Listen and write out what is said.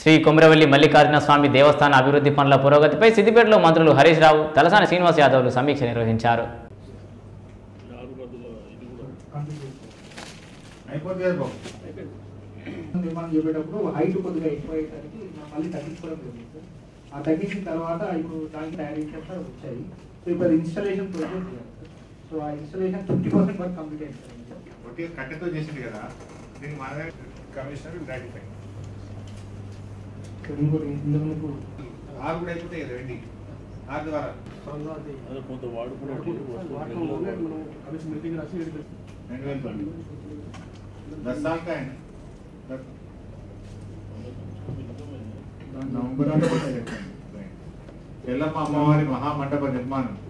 శ్రీ కొమరవెల్లి మల్లికార్జున స్వామి దేవస్థాన అభివృద్ధి పనుల పురోగతిపై సిద్దిపేటలో మంత్రులు హరీష్ రావు తలసాని శ్రీనివాస్ యాదవ్లు సమీక్ష నిర్వహించారు అయిపోతుంది కదా బాబు నిర్మాణం చేపేటప్పుడు హైట్ కొద్దిగా ఎక్కువ అయ్యేసరికి మనం మళ్ళీ తగ్గించుకోవడం జరిగింది సార్ ఆ తగ్గించిన తర్వాత ఇప్పుడు దానికి డైరెక్షన్స్ వచ్చాయి సో ఇప్పుడు ఇన్స్టాలేషన్ ప్రోగ్రెస్ చేయాలి సార్ సో ఆ ఇన్స్టాలేషన్ ఫిఫ్టీ పర్సెంట్ వరకు కంప్లీట్ అయింది సార్ ఒట్టి కట్టెతో చేసింది కదా దీనికి మన కమిషనర్ గ్రాటిఫై సో ఇంకోటి ఇందులో మీకు ఆరు కూడా అయిపోతాయి కదా వెండి ఆరు ద్వారా అదే కొంత వాడుకున్నట్టు రెండు వేలు పండి దస్ సాల్ కా है నవంబర్ ఎల్లమ్మ అమ్మవారి మహామండప నిర్మాణం